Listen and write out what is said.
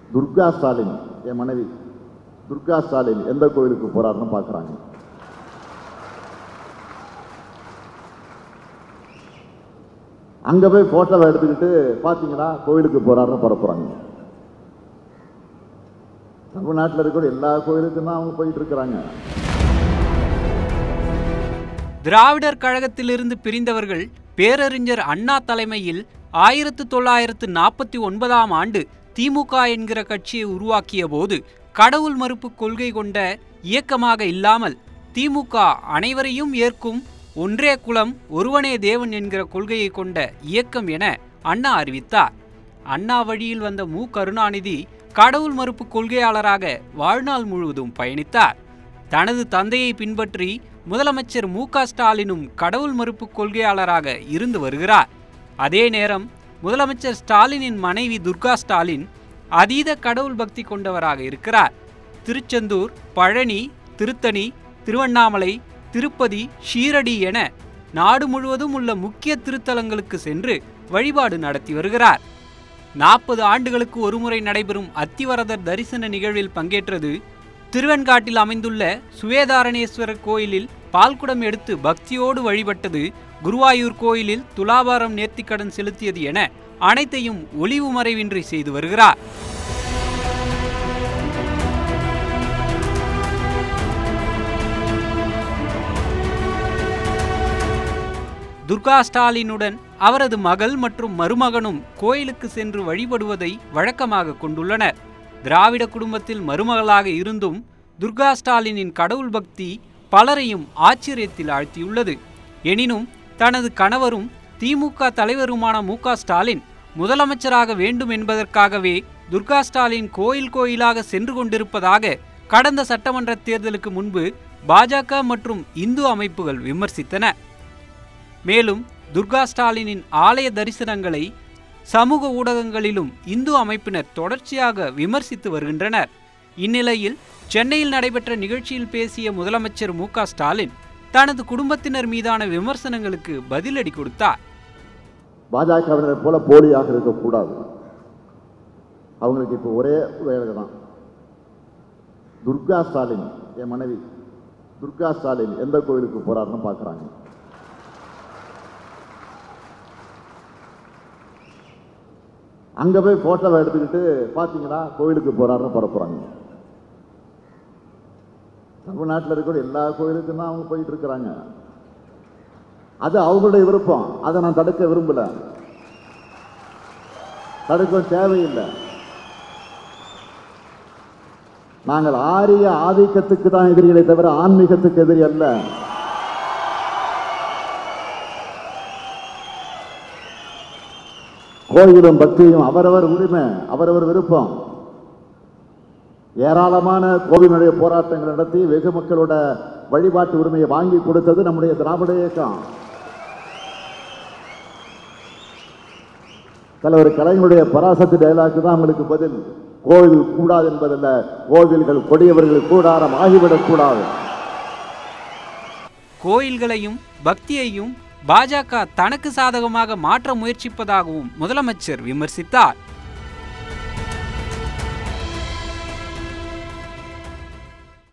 துர்கா ஸ்டாலின் என் மனைவி துர்கா ஸ்டாலின் எந்த கோயிலுக்கு போறாருன்னு பார்க்குறாங்க அங்க போய் போட்டோவை எடுத்துக்கிட்டு பாத்தீங்களா கோயிலுக்கு போறாருன்னு பரப்புறாங்க தமிழ்நாட்டில் இருக்கிற எல்லா கோயிலுக்கும் தான் அவங்க போயிட்டு இருக்கிறாங்க திராவிடர் கழகத்திலிருந்து பிரிந்தவர்கள் பேரறிஞர் அண்ணா தலைமையில் ஆயிரத்து தொள்ளாயிரத்து நாற்பத்தி ஒன்பதாம் ஆண்டு திமுக என்கிற கட்சியை உருவாக்கிய போது கடவுள் மறுப்பு கொள்கை கொண்ட இயக்கமாக இல்லாமல் திமுக அனைவரையும் ஏற்கும் ஒன்றே குலம் ஒருவனே தேவன் என்கிற கொள்கையை கொண்ட இயக்கம் என அண்ணா அறிவித்தார் அண்ணா வழியில் வந்த மு கருணாநிதி கடவுள் மறுப்பு கொள்கையாளராக வாழ்நாள் முழுவதும் பயணித்தார் தனது தந்தையை பின்பற்றி முதலமைச்சர் மு க ஸ்டாலினும் கடவுள் மறுப்பு கொள்கையாளராக இருந்து வருகிறார் அதே நேரம் முதலமைச்சர் ஸ்டாலினின் மனைவி துர்கா ஸ்டாலின் அதீத கடவுள் பக்தி கொண்டவராக இருக்கிறார் திருச்செந்தூர் பழனி திருத்தணி திருவண்ணாமலை திருப்பதி ஷீரடி என நாடு முழுவதும் உள்ள முக்கிய திருத்தலங்களுக்கு சென்று வழிபாடு நடத்தி வருகிறார் நாற்பது ஆண்டுகளுக்கு ஒருமுறை நடைபெறும் அத்திவரதர் தரிசன நிகழ்வில் பங்கேற்றது திருவெண்காட்டில் அமைந்துள்ள சுவேதாரணேஸ்வரர் கோயிலில் பால்குடம் எடுத்து பக்தியோடு வழிபட்டது குருவாயூர் கோயிலில் துலாபாரம் நேர்த்திக்கடன் செலுத்தியது என அனைத்தையும் ஒளிவு மறைவின்றி செய்து வருகிறார் துர்கா ஸ்டாலினுடன் அவரது மகள் மற்றும் மருமகனும் கோயிலுக்கு சென்று வழிபடுவதை வழக்கமாக கொண்டுள்ளனர் திராவிட குடும்பத்தில் மருமகளாக இருந்தும் துர்கா ஸ்டாலினின் கடவுள் பக்தி பலரையும் ஆச்சரியத்தில் ஆழ்த்தியுள்ளது எனினும் தனது கணவரும் திமுக தலைவருமான மு க ஸ்டாலின் முதலமைச்சராக வேண்டும் என்பதற்காகவே துர்கா ஸ்டாலின் கோயில் கோயிலாக சென்று கொண்டிருப்பதாக கடந்த சட்டமன்ற தேர்தலுக்கு முன்பு பாஜக மற்றும் இந்து அமைப்புகள் விமர்சித்தன மேலும் துர்கா ஸ்டாலினின் ஆலய தரிசனங்களை சமூக ஊடகங்களிலும் இந்து அமைப்பினர் தொடர்ச்சியாக விமர்சித்து வருகின்றனர் இந்நிலையில் சென்னையில் நடைபெற்ற நிகழ்ச்சியில் பேசிய முதலமைச்சர் மு க ஸ்டாலின் தனது குடும்பத்தினர் மீதான விமர்சனங்களுக்கு பதிலடி கொடுத்தார் பாஜகவினர் போல போலியாக இருக்கக்கூடாது அவங்களுக்கு இப்போ ஒரே வேலை தான் துர்கா ஸ்டாலின் என் மனைவி துர்கா ஸ்டாலின் எந்த கோயிலுக்கு போறாருன்னு பார்க்குறாங்க அங்க போய் போட்டோவை எடுத்துக்கிட்டு பாத்தீங்களா கோயிலுக்கு போறாருன்னு பரப்புறாங்க தமிழ்நாட்டில் இருக்கிற எல்லா கோயிலுக்கும் தான் அவங்க போயிட்டு இருக்கிறாங்க அது அவங்களுடைய விருப்பம் அதை நான் தடுக்க விரும்பல தடுக்க தேவையில்லை நாங்கள் ஆரிய ஆதிக்கத்துக்கு தான் எதிரிகளை தவிர ஆன்மீகத்துக்கு எதிரி அல்ல கோயிலும் பக்தியும் அவரவர் உரிமை அவரவர் விருப்பம் ஏராளமான கோவிலுடைய போராட்டங்கள் நடத்தி வெகு மக்களோட வழிபாட்டு உரிமையை வாங்கி கொடுத்தது நம்முடைய திராவிட இயக்கம் தலைவர் கலைஞருடைய பராசக்தி டயலாக்கு தான் அவங்களுக்கு பதில் கோவில் கூடாது என்பதல்ல கோவில்கள் கொடியவர்கள் கூடாரம் ஆகிவிடக் கூடாது கோயில்களையும் பக்தியையும் பாஜக தனக்கு சாதகமாக மாற்ற முயற்சிப்பதாகவும் முதலமைச்சர் விமர்சித்தார்